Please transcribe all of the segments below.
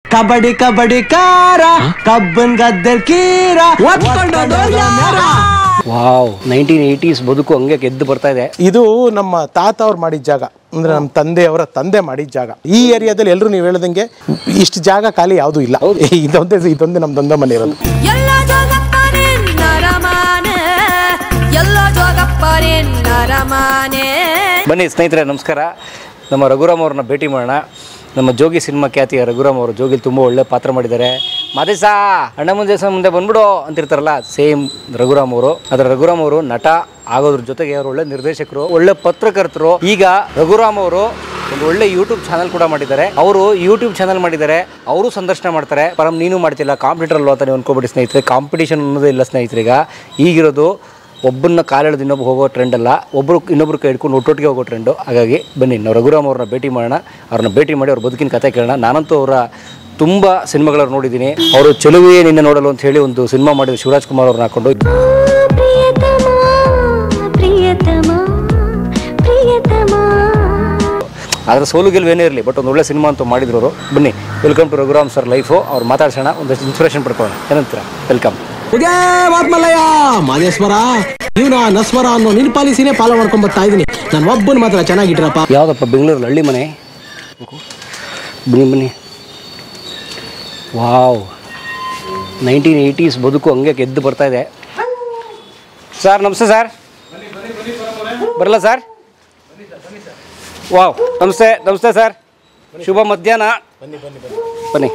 ಕಬಡ್ಡಿ ಕಬಡ್ಡಿ ಕಾರ ಕಬ್ಬನ್ ಗದ್ದಲ್ ಕೀರ ವಾವ್ ನೈನ್ಟೀನ್ ಏಯ್ಟೀಸ್ ಬದುಕು ಹಂಗೆ ಗೆದ್ದು ಬರ್ತಾ ಇದೆ ಇದು ನಮ್ಮ ತಾತ ಅವ್ರು ಮಾಡಿದ ಜಾಗ ಅಂದ್ರೆ ನಮ್ಮ ತಂದೆಯವರ ತಂದೆ ಮಾಡಿದ ಜಾಗ ಈ ಏರಿಯಾದಲ್ಲಿ ಎಲ್ಲರೂ ನೀವು ಹೇಳ್ದಂಗೆ ಇಷ್ಟು ಜಾಗ ಖಾಲಿ ಯಾವುದೂ ಇಲ್ಲ ಇದೊಂದೇ ಇದೊಂದೇ ನಮ್ದೊಂದೇ ಮನೆ ಇರೋದು ಎಲ್ಲ ಜೋಗಪ್ಪನೇ ನರಮಾನೆ ಎಲ್ಲ ಜೋಗಪ್ಪನೇ ನರಮಾನೆ ಬನ್ನಿ ಸ್ನೇಹಿತರೆ ನಮಸ್ಕಾರ ನಮ್ಮ ರಘುರಾಮ್ ಅವ್ರನ್ನ ಭೇಟಿ ಮಾಡೋಣ ನಮ್ಮ ಜೋಗಿ ಸಿನಿಮಾ ಖ್ಯಾತಿಯ ರಘುರಾಮ್ ಅವರು ಜೋಗಿಲಿ ತುಂಬ ಒಳ್ಳೆ ಪಾತ್ರ ಮಾಡಿದ್ದಾರೆ ಮಾದೇಸಾ ಅಣ್ಣ ಮುಂದೆ ಸಹ ಮುಂದೆ ಬಂದ್ಬಿಡು ಅಂತಿರ್ತಾರಲ್ಲ ಸೇಮ್ ರಘುರಾಮ್ ಅವರು ಅದರ ರಘುರಾಮ್ ಅವರು ನಟ ಆಗೋದ್ರ ಜೊತೆಗೆ ಅವರು ಒಳ್ಳೆ ನಿರ್ದೇಶಕರು ಒಳ್ಳೆ ಪತ್ರಕರ್ತರು ಈಗ ರಘುರಾಮ್ ಅವರು ಒಂದು ಒಳ್ಳೆ ಯೂಟ್ಯೂಬ್ ಚಾನಲ್ ಕೂಡ ಮಾಡಿದ್ದಾರೆ ಅವರು ಯೂಟ್ಯೂಬ್ ಚಾನಲ್ ಮಾಡಿದ್ದಾರೆ ಅವರು ಸಂದರ್ಶನ ಮಾಡ್ತಾರೆ ಪರಂ ನೀನು ಮಾಡ್ತಿಲ್ಲ ಕಾಂಪಿಟೇಟರ್ ಅಲ್ವಾ ಅಂತ ನೀವು ಅನ್ಕೋಬೇಡಿ ಸ್ನೇಹಿತರೆ ಕಾಂಪಿಟೇಷನ್ ಅನ್ನೋದೇ ಇಲ್ಲ ಸ್ನೇಹಿತರೀಗ ಈಗಿರೋದು ಒಬ್ಬನ್ನ ಕಾಲೆಳೆದು ಇನ್ನೊಬ್ಬ ಹೋಗೋ ಟ್ರೆಂಡ್ ಅಲ್ಲ ಒಬ್ಬರು ಇನ್ನೊಬ್ರು ಕೈ ಹಿಡ್ಕೊಂಡು ಒಟ್ಟೊಟ್ಟಿಗೆ ಹೋಗೋ ಟ್ರೆಂಡು ಹಾಗಾಗಿ ಬನ್ನಿ ನಾವು ರಘುರಾಮ್ ಅವ್ರನ್ನ ಭೇಟಿ ಮಾಡೋಣ ಅವ್ರನ್ನ ಭೇಟಿ ಮಾಡಿ ಅವ್ರ ಬದುಕಿನ ಕತೆ ಕೇಳೋಣ ನಾನಂತೂ ಅವರ ತುಂಬ ಸಿನಿಮಾಗಳನ್ನು ನೋಡಿದ್ದೀನಿ ಅವರು ಚೆಲುವೆಯೇ ನಿನ್ನೆ ನೋಡಲು ಅಂತ ಹೇಳಿ ಒಂದು ಸಿನಿಮಾ ಮಾಡಿದ್ರು ಶಿವರಾಜ್ ಕುಮಾರ್ ಅವ್ರನ್ನ ಹಾಕೊಂಡು ಪ್ರಿಯತಮ ಪ್ರಿಯತಮ ಪ್ರಿಯತಮ ಅದರ ಸೋಲು ಗೆಲುವು ಏನೇ ಇರಲಿ ಬಟ್ ಒಂದು ಒಳ್ಳೆ ಸಿನಿಮಾ ಅಂತೂ ಮಾಡಿದ್ರು ಅವರು ಬನ್ನಿ welcome to Raghuram sir life ಅವ್ರು ಮಾತಾಡ್ಸೋಣ ಒಂದಷ್ಟು ಇನ್ಸ್ಪಿರೇಷನ್ ಪಡ್ಕೊಳ್ಳೋಣ ಏನಂತೀರ ವೆಲ್ಕಮ್ ಉಗೇ ಮಾತ್ಮಲ್ಲಯ್ಯ ಮಾದೇಶ್ವರ ಇವನ ನಸ್ವರ ಅನ್ನೋ ನಿನ್ ಪಾಲಿಸಿನೇ ಫಾಲೋ ಮಾಡ್ಕೊಂಡ್ ಬರ್ತಾ ಇದೀನಿ ನಾನು ಒಬ್ಬನ್ ಮಾತ್ರ ಚೆನ್ನಾಗಿಟ್ರಪ್ಪ ಯಾವುದಪ್ಪ ಬೆಂಗಳೂರಲ್ಲಿ ಹಳ್ಳಿ ಮನೆ ಬನ್ನಿ ಬನ್ನಿ ವಾವ್ ನೈನ್ಟೀನ್ ಏಯ್ಟೀಸ್ ಬದುಕು ಹಂಗೆ ಗೆದ್ದು ಬರ್ತಾ ಇದೆ ಸರ್ ನಮಸ್ತೆ ಸರ್ ಬರಲ್ಲ ಸರ್ ವಾವ್ ನಮಸ್ತೆ ನಮಸ್ತೆ ಸರ್ ಶುಭ ಮಧ್ಯಾಹ್ನ ಬನ್ನಿ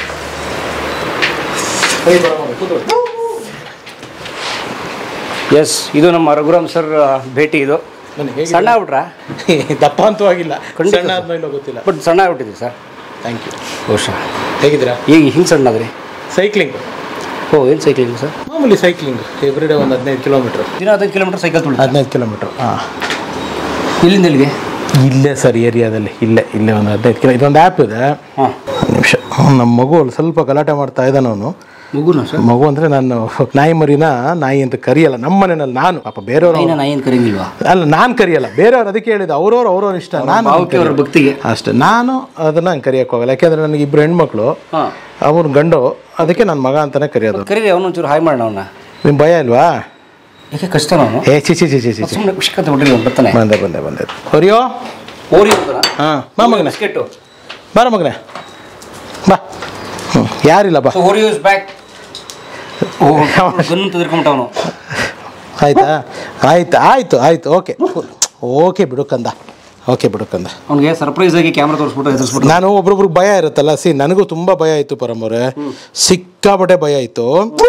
ಎಸ್ ಇದು ನಮ್ಮ ರಘುರಾಮ್ ಸರ್ ಭೇಟಿ ಇದು ಸಣ್ಣ ಆಗ್ಬಿಟ್ರಾ ದಪ್ಪ ಅಂತೂ ಆಗಿಲ್ಲ ಖಂಡಿತ ಸಣ್ಣ ಸರ್. ಆದ್ಮೇಲೆ ಇಲ್ಲೋ ಗೊತ್ತಿಲ್ಲ ಬಟ್ ಸಣ್ಣ ಆಗ್ಬಿಟ್ಟಿದೆ ಸರ್ ಥ್ಯಾಂಕ್ ಯು ಬಹುಶಃ ಹೇಗಿದ್ದೀರಾ ಈಗ ಹಿಂಗೆ ಸಣ್ಣ ಆದ್ರಿ ಸೈಕ್ಲಿಂಗ್ ಓ ಏನು ಸೈಕ್ಲಿಂಗ್ ಸರ್ ಮಾಮೂಲಿ ಸೈಕ್ಲಿಂಗ್ ಎವ್ರಿ ಡೇ ಒಂದು ಹದಿನೈದು ಕಿಲೋಮೀಟ್ರ್ ದಿನ ಹದಿನೈದು ಕಿಲೋಮೀಟರ್ ಸೈಕಲ್ ತುಳಿದ ಹದಿನೈದು ಕಿಲೋಮೀಟ್ರ್ ಹಾಂ ಇಲ್ಲಿಂದ ಇಲ್ಲಿಗೆ ಇಲ್ಲೇ ಸರ್ ಏರಿಯಾದಲ್ಲಿ ಇಲ್ಲೇ ಇಲ್ಲೇ ಒಂದು ಹದಿನೈದು ಕಿಲೋ ಇದೊಂದು ಆ್ಯಪ್ ಇದೆ ಹಾಂ ಒಂದು ನಿಮಿಷ ನಮ್ಮ ಮಗು ಅಲ್ಲಿ ಸ್ವಲ್ಪ ಗಲಾಟೆ ಮಾಡ್ತಾ ಇದ್ದಾನೆ ಅವನು ಮುಗುನ ಸರ್ ಮಗು ಅಂದರೆ ನಾನು ನಾಯಿ ಮರಿನ ನಾಯಿ ಅಂತ ಕರಿಯಲ್ಲ ನಮ್ಮ ಮನೆಯಲ್ಲಿ ನಾನು ಪಾಪ ಬೇರೆಯವರು ನೈನ ನಾ ಏನು ಕರೆಯಂಗಿಲ್ವಾ ಅಲ್ಲ ನಾನು ಕರಿಯಲ್ಲ ಬೇರೆಯವ್ರು ಅದಕ್ಕೆ ಹೇಳಿದ್ದು ಅವ್ರವ್ರು ಅವ್ರವ್ರ ಇಷ್ಟ ನಾನು ಭಾವಕ್ಕೆ ಅವ್ರ ಭಕ್ತಿಗೆ ಅಷ್ಟೇ ನಾನು ಅದನ್ನ ಹಂಗೆ ಕರಿಯಕ್ಕೆ ಹೋಗಲ್ಲ ಯಾಕೆಂದ್ರೆ ನನಗೆ ಇಬ್ರು ಹೆಣ್ಮಕ್ಳು ಹಾಂ ಅವ್ರ ಗಂಡು ಅದಕ್ಕೆ ನನ್ನ ಮಗ ಅಂತಾನೆ ಕರೆಯೋದು ಕರೀರಿ ಅವನೊಂಚೂರು ಹಾಯ್ ಮಾಡೋಣ ಅವನ್ನ ನಿಮ್ಮ ಭಯ ಇಲ್ವಾ ಯಾಕೆ ಕಷ್ಟ ಅವನು ಏ ಚಿ ಚಿ ಚಿ ಚಿ ಚಿ ಚಿ ಸುಮ್ಮನೆ ಖುಷಿಕತೆ ಬಿಡ್ರಿ ಅವ್ನು ಬರ್ತಾನೆ ಬಂದೆ ಬಂದೆ ಬಂದೆ ಹೊರಿಯೋ ಓರಿ ಹಾಂ ಬಾ ಮಗನೇ ಬಿಸ್ಕೆಟ್ಟು ಬಾರ ಮಗನೇ ಬಾ ಹ್ಞೂ ಯಾರಿಲ್ಲ ಬಾ ಸೊ ಓರಿಯೋ ಇಸ್ ಬ್ಯಾಕ್ ಓ ಗನ್ ತೆಗೆದ್ಕೊಂಬಿಟ್ಟ ಅವನು ಆಯ್ತಾ ಆಯ್ತು ಆಯ್ತು ಆಯ್ತು ಓಕೆ ಓಕೆ ಬಿಡು ಕಂದ ಓಕೆ ಬಿಡು ಕಂದ ಅವ್ನಿಗೆ ಸರ್ಪ್ರೈಸ್ ಆಗಿ ಕ್ಯಾಮ್ರಾ ತೋರಿಸ್ಬಿಟ್ಟು ಎದುರಿಸ್ಬಿಟ್ಟು ನಾನು ಒಬ್ರೊಬ್ರಿಗೆ ಭಯ ಇರುತ್ತಲ್ಲ ಸಿ ನನಗೂ ತುಂಬ ಭಯ ಆಯಿತು ಪರಮವ್ರೆ ಸಿಕ್ಕಾಪಟ್ಟೆ ಭಯ ಆಯಿತು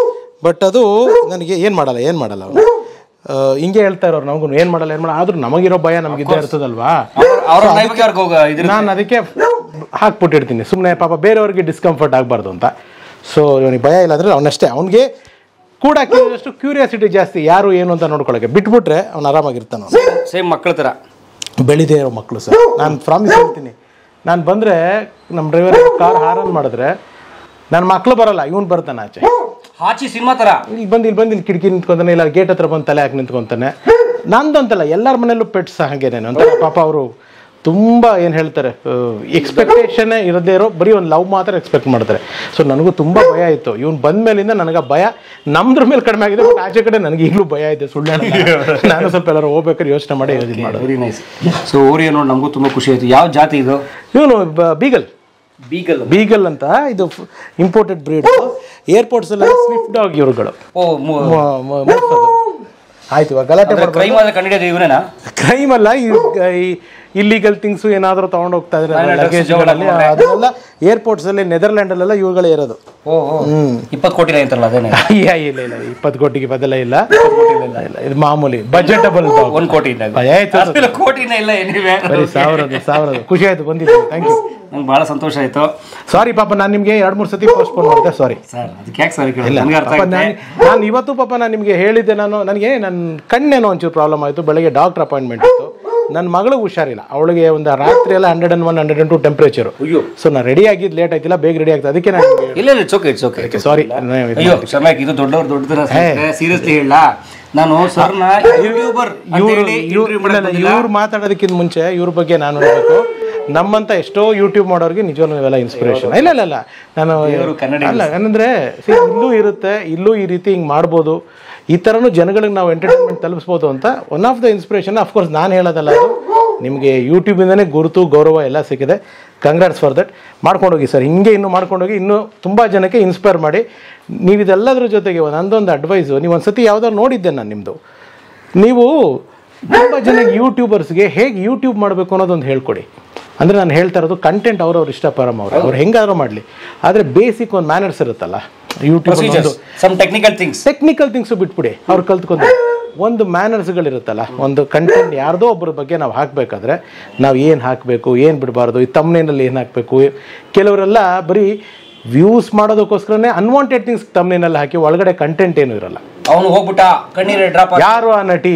ಬಟ್ ಅದು ನನಗೆ ಏನು ಮಾಡಲ್ಲ ಏನು ಮಾಡಲ್ಲ ಅವನು ಹಿಂಗೆ ಹೇಳ್ತಾ ಇರೋರು ನಮಗೂ ಏನು ಮಾಡಲ್ಲ ಏನು ಮಾಡಲ್ಲ ಆದ್ರೂ ನಮಗಿರೋ ಭಯ ನಮಗಿದ್ದೇ ಇರ್ತದಲ್ವಾ ಅವ್ರ ಟೈಮಿಗೆ ಅವ್ರಿಗೆ ಹೋಗ ಇದ್ರ ನಾನು ಅದಕ್ಕೆ ಹಾಕ್ಬಿಟ್ಟಿರ್ತೀನಿ ಸುಮ್ಮನೆ ಪಾಪ ಬೇರೆಯವ್ರಿಗೆ ಡಿಸ್ಕಂಫರ್ಟ್ ಆಗಬಾರ್ದು ಅಂತ ಸೊ ಇವನಿಗೆ ಭಯ ಇಲ್ಲ ಅಂದರೆ ಅವನಷ್ಟೇ ಅವನಿಗೆ ಕೂಡ ಅಷ್ಟು ಕ್ಯೂರಿಯಾಸಿಟಿ ಜಾಸ್ತಿ ಯಾರು ಏನು ಅಂತ ನೋಡ್ಕೊಳ್ಳೋಕೆ ಬಿಟ್ಬಿಟ್ರೆ ಅವ್ನು ಆರಾಮಾಗಿರ್ತಾನೆ ಅವ್ನು ಸೇಮ್ ಮಕ್ಕಳ ಥರ ಬೆಳಿದೇ ಇರೋ ಮಕ್ಕಳು ಸರ್ ನಾನು ಪ್ರಾಮಿಸ್ ಹೇಳ್ತೀನಿ ನಾನು ಬಂದರೆ ನಮ್ಮ ಡ್ರೈವರ್ ಕಾರ್ ಹಾರನ್ ಮಾಡಿದ್ರೆ ನನ್ನ ಮಕ್ಕಳು ಬರಲ್ಲ ಇವನು ಬರ್ತಾನೆ ಆಚೆ ಹಾಚಿ ಸಿನಿಮಾ ಥರ ಇಲ್ಲಿ ಬಂದು ಇಲ್ಲಿ ಬಂದು ಇಲ್ಲಿ ಕಿಟಕಿ ನಿಂತ್ಕೊಂತಾನೆ ಇಲ್ಲ ಗೇಟ್ ಹತ್ರ ಬಂದು ತಲೆ ಹಾಕಿ ನಿಂತ್ಕೊಂತಾನೆ ನಂದು ಅಂತಲ್ಲ ಎಲ್ಲರ ಮನೆಯಲ್ಲೂ ಪೆಟ್ಸ್ ಹಾಗೇನೇನು ಅಂತ ಪಾಪ ಅವರು ತುಂಬ ಏನು ಹೇಳ್ತಾರೆ ಎಕ್ಸ್ಪೆಕ್ಟೇಷನ್ನೇ ಇರದೇ ಇರೋ ಬರೀ ಒಂದು ಲವ್ ಮಾತ್ರ ಎಕ್ಸ್ಪೆಕ್ಟ್ ಮಾಡ್ತಾರೆ ಸೊ ನನಗೂ ತುಂಬ ಭಯ ಆಯಿತು ಇವ್ನು ಬಂದ ಮೇಲಿಂದ ನನಗೆ ಆ ಭಯ ನಮ್ದ್ರ ಮೇಲೆ ಕಡಿಮೆ ಆಗಿದೆ ಬಟ್ ಆಚೆ ಕಡೆ ನನಗೆ ಈಗಲೂ ಭಯ ಇದೆ ಸುಳ್ಳು ಹೇಳಲ್ಲ. ನಾನು ಸ್ವಲ್ಪ ಎಲ್ಲರೂ ಹೋಗ್ಬೇಕಾದ್ರೆ ಯೋಚನೆ ಮಾಡಿ ಇದು ಮಾಡೋದು ವೆರಿ ನೈಸ್ ಸೊ ಓರಿಯೋ ನೋಡಿ ನಮಗೂ ತುಂಬ ಖುಷಿ ಆಯಿತು ಯಾವ ಜಾತಿ ಇದು ಇವನು ಬೀಗಲ್ ಬೀಗಲ್ ಬೀಗಲ್ ಅಂತ ಇದು ಇಂಪೋರ್ಟೆಡ್ ಬ್ರೀಡ್ ಏರ್ಪೋರ್ಟ್ಸ್ ಎಲ್ಲ ಸ್ವಿಫ್ಟ್ ಡಾಗ್ ಇವ್ರುಗಳು ಓ ಮು- ಮ- ಮ- ಮೂರ್ಸೋದು. ಆಯ್ತು ಇವಾಗ ಗಲಾಟೆ ಅಂದ್ರೆ ಕ್ರೈಮ್ ಆದ ಕಂಡಿಡಿಯೋದು ಇವನೇನಾ ಕ್ರೈಮ್ ಅಲ್ಲ ಈ ಇಲ್ಲಿಗಲ್ ಥಿಂಗ್ಸ್ ಏನಾದರೂ ತಗೊಂಡು ಹೋಗ್ತಾ ಇದ್ರೆ Minor ಲಗೇಜ್ಗಳಲ್ಲಿ drugs ಅದೆಲ್ಲ ಏರ್ಪೋರ್ಟ್ಸ್ ಅಲ್ಲಿ ನೆದರ್ಲ್ಯಾಂಡ್ ಅಲ್ಲೆಲ್ಲ ಇವುಗಳೇ ಇರೋದು ಓ ಇಪ್ಪತ್ತು ಕೋಟಿ ಅಂತಾರಲ್ಲ ಅದೇನೆ ಅಯ್ಯ ಇಲ್ಲ ಇಲ್ಲ ಇಪ್ಪತ್ತು ಕೋಟಿಗೆ ಬದಲ ಇಲ್ಲ ಇಲ್ಲ ಇಲ್ಲ ಇದು ಮಾಮೂಲಿ ಬಜೆಟಬಲ್ ಒಂದ್ ಕೋಟಿ ಇದ್ದಾಗ ಆಯ್ತು ಅದ್ರಲ್ಲಿ ಕೋಟಿನೇ ಇಲ್ಲ ಏನಿವೆ ಬರೀ ಸಾವಿರದ ಸಾವಿರದ ಖುಷಿ ಆಯ್ತು ಬಂದಿದ್ದೀನಿ ಥ್ಯಾಂಕ್ ಯು ನಂಗೆ ಭಾಳ ಸಂತೋಷ ಆಯ್ತು ಸಾರಿ ಪಾಪ ನಾನು ನಿಮಗೆ ಎರಡು ಮೂರು ಸತಿ ಪೋಸ್ಟ್ಪೋನ್ ಮಾಡಿದೆ ಸಾರಿ ಸರ್ ಅದಕ್ಕೆ ಯಾಕೆ ಸರ್ ಇಲ್ಲ ನನಗೆ ಅರ್ಥ ಪಾಪ ಆಗುತ್ತೆ ನಾನು ನಾನು ಇವತ್ತು ಪಾಪ ನಾನು ನಿಮಗೆ ಹೇಳಿದ್ದೆ ನಾನು ನನಗೆ ನನ್ನ ಕಣ್ಣೇನೋ ಒಂಚೂರು ಪ್ರಾಬ್ಲಮ್ ಆಯಿತು ಬೆಳಗ್ಗೆ ಡಾಕ್ಟರ್ ಅಪಾಯಿಂಟ್ಮೆಂಟ್ ಇತ್ತು ನನ್ನ ಮಗಳಿಗೆ ಹುಷಾರಿಲ್ಲ ಅವಳಿಗೆ ಒಂದು ರಾತ್ರಿ ಎಲ್ಲ hundred and one hundred and two temperature ಅಯ್ಯೋ ಸೊ ನಾನು ರೆಡಿ ಆಗಿದ್ದು ಲೇಟ್ ಆಯ್ತಿಲ್ಲ ಬೇಗ ರೆಡಿ ಆಗ್ತದೆ ಅದಕ್ಕೆ ನಾನು ಇಲ್ಲ ಇಲ್ಲ it's okay it's okay sorry ಅಯ್ಯೋ ಕ್ಷಮ್ಯಾಕ್ ಇದು ದೊಡ್ಡವ್ರು ದೊಡ್ಡದರ ಸೀರಿಯಸ್ಲಿ ಹೇಳ ನಾನು ಸರ್ನ ಯೂಟ್ಯೂಬರ್ ಇವ್ರು ಇವ್ರು ಮಾತಾಡೋದಕ್ಕಿಂತ ಮುಂಚೆ ಇವ್ರ ಬಗ್ಗೆ ನಾನು ಹೇಳ್ಬೇಕು ನಮ್ಮಂತ ಎಷ್ಟೋ ಯೂಟ್ಯೂಬ್ ಮಾಡೋರಿಗೆ ನಿಜವಾಗ್ಲೂ ಇವೆಲ್ಲ ಇನ್ಸ್ಪಿರೇಷನ್ ಇಲ್ಲ ಇಲ್ಲ ಇಲ್ಲ ನಾನು ಅಲ್ಲ ಏನಂದ್ರೆ see, ಇಲ್ಲೂ ಇರುತ್ತೆ ಇಲ್ಲೂ ಈ ರೀತಿ ಹಿಂಗೆ ಮಾಡ್ಬೋದು ಈ ಥರನೂ ಜನಗಳಿಗೆ ನಾವು ಎಂಟರ್ಟೈನ್ಮೆಂಟ್ ತಲುಪಿಸ್ಬೋದು ಅಂತ one of the inspiration of course ನಾನು ಹೇಳೋದಲ್ಲ ಅದು ನಿಮಗೆ ಯೂಟ್ಯೂಬಿಂದನೇ ಗುರುತು ಗೌರವ ಎಲ್ಲ ಸಿಕ್ಕಿದೆ ಕಂಗ್ರಾಟ್ಸ್ ಫಾರ್ ದಟ್ ಮಾಡ್ಕೊಂಡೋಗಿ ಸರ್ ಹಿಂಗೆ ಇನ್ನೂ ಮಾಡ್ಕೊಂಡೋಗಿ ಇನ್ನೂ ತುಂಬ ಜನಕ್ಕೆ ಇನ್ಸ್ಪೈರ್ ಮಾಡಿ ನೀವು ಇದೆಲ್ಲದ್ರ ಜೊತೆಗೆ ಒಂದು ನಂದೊಂದು ಅಡ್ವೈಸು ನೀವು ಒಂದು ಸತಿ ಯಾವ್ದಾದ್ರು ನೋಡಿದ್ದೆ ನಾನು ನಿಮ್ಮದು ನೀವು ತುಂಬ ಜನಕ್ಕೆ ಯೂಟ್ಯೂಬರ್ಸ್ಗೆ ಹೇಗೆ ಯೂಟ್ಯೂಬ್ ಮಾಡಬೇಕು ಅನ್ನೋದೊಂದು ಹೇಳ್ಕೊಡಿ ಅಂದರೆ ನಾನು ಹೇಳ್ತಾ ಇರೋದು ಕಂಟೆಂಟ್ ಅವ್ರವ್ರ ಇಷ್ಟಪರಮ್ ಅವರು ಅವ್ರು ಹೆಂಗಾದ್ರೂ ಮಾಡಲಿ ಆದರೆ ಬೇಸಿಕ್ ಒಂದು ಮ್ಯಾನರ್ಸ್ ಇರುತ್ತಲ್ಲ YouTube some technical things technical things ಬಿಟ್ಬಿಡಿ ಅವ್ರು ಕಲ್ತ್ಕೊಂಡು ಒಂದು ಮ್ಯಾನರ್ಸ್ಗಳಿರುತ್ತಲ್ಲ ಒಂದು ಕಂಟೆಂಟ್ ಯಾರ್ದೋ ಒಬ್ಬರ ಬಗ್ಗೆ ನಾವು ಹಾಕಬೇಕಾದ್ರೆ ನಾವು ಏನು ಹಾಕಬೇಕು ಏನು ಬಿಡಬಾರ್ದು ಈ ತಮ್ಮನೇನಲ್ಲಿ ಏನು ಹಾಕಬೇಕು ಕೆಲವರೆಲ್ಲ ಬರೀ ವ್ಯೂಸ್ ಮಾಡೋದಕ್ಕೋಸ್ಕರನೇ ಅನ್ವಾಂಟೆಡ್ ಥಿಂಗ್ಸ್ ತಮ್ಮನೇನಲ್ಲಿ ಹಾಕಿ ಒಳಗಡೆ ಕಂಟೆಂಟ್ ಏನು ಇರಲ್ಲ ಅವನು ಹೋಗ್ಬಿಟ್ಟ ಕಣ್ಣೀರ್ ಡ್ರಾಪ್ ಯಾರು ಆ ನಟಿ